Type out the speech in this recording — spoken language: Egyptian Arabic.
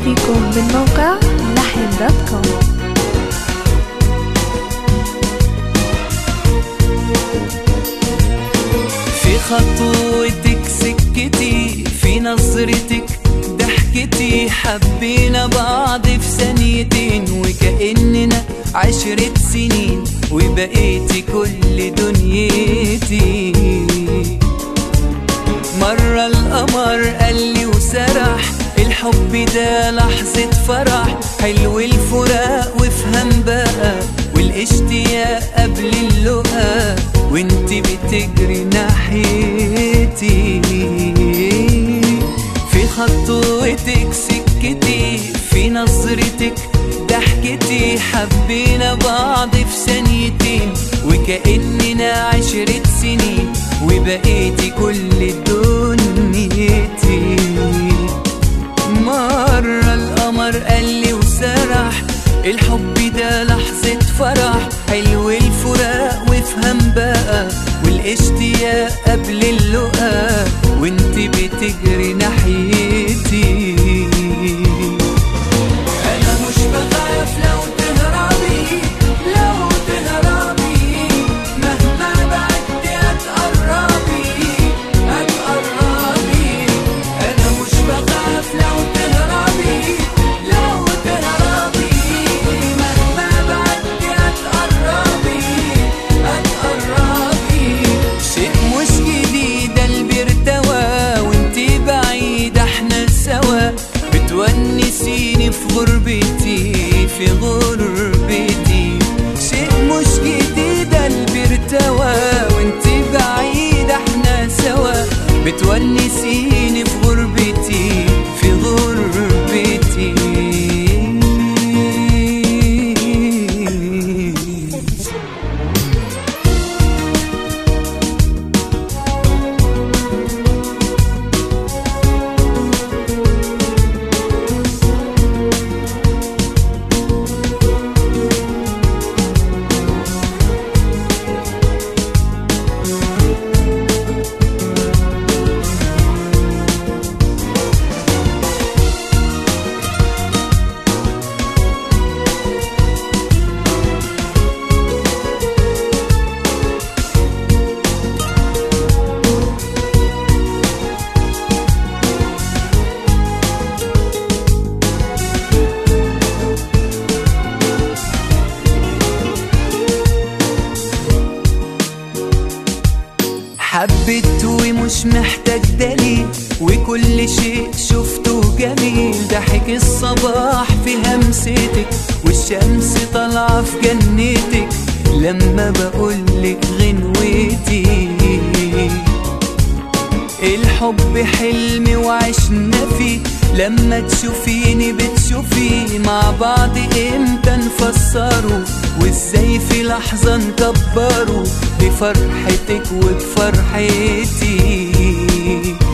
يأتيكم من موقع لحن دوت كوم في خطوتك سكتي في نظرتك ضحكتي حبينا بعض في ثانيتين وكأننا عشرة سنين وبقيتي كل دنيتي مرة القمر قال لي وسرح الحب ده لحظة فرح حلو الفراق وافهم بقى والاشتياق قبل اللقا وانت بتجري ناحيتي في خطوتك سكتي في نظرتك ضحكتي حبينا بعض في ثانيتين وكأننا عشرة سنين وبقيتي كل دنيتي مرة القمر قال لي وسرح الحب ده لحظة فرح حلو الفراق وافهم بقى والاشتياق قبل اللقا وانت بتجري ناحيتي انا مش بخاف لو تهربي لو تهربي مهما بعدت هتقربي هتقربي انا مش بخاف لو تهربي لو تهربي مهما بعدت هتقربي هتقربي شيء مش جديد قلبي ارتوى وانتي بعيد احنا سوا بتونسيني في غربتي في غربتي شيء مش جديد قلبي ارتوى وانتي بعيد احنا سوا بتونسيني في غربتي في غربتي حبيت ومش محتاج دليل وكل شيء شفته جميل ضحك الصباح في همستك والشمس طالعة في جنتك لما بقولك غنوتي الحب حلم وعشنا فيه لما تشوفيني بتشوفي مع بعض امتى نفسره وازاي في لحظة نكبره بفرحتك وبفرحتي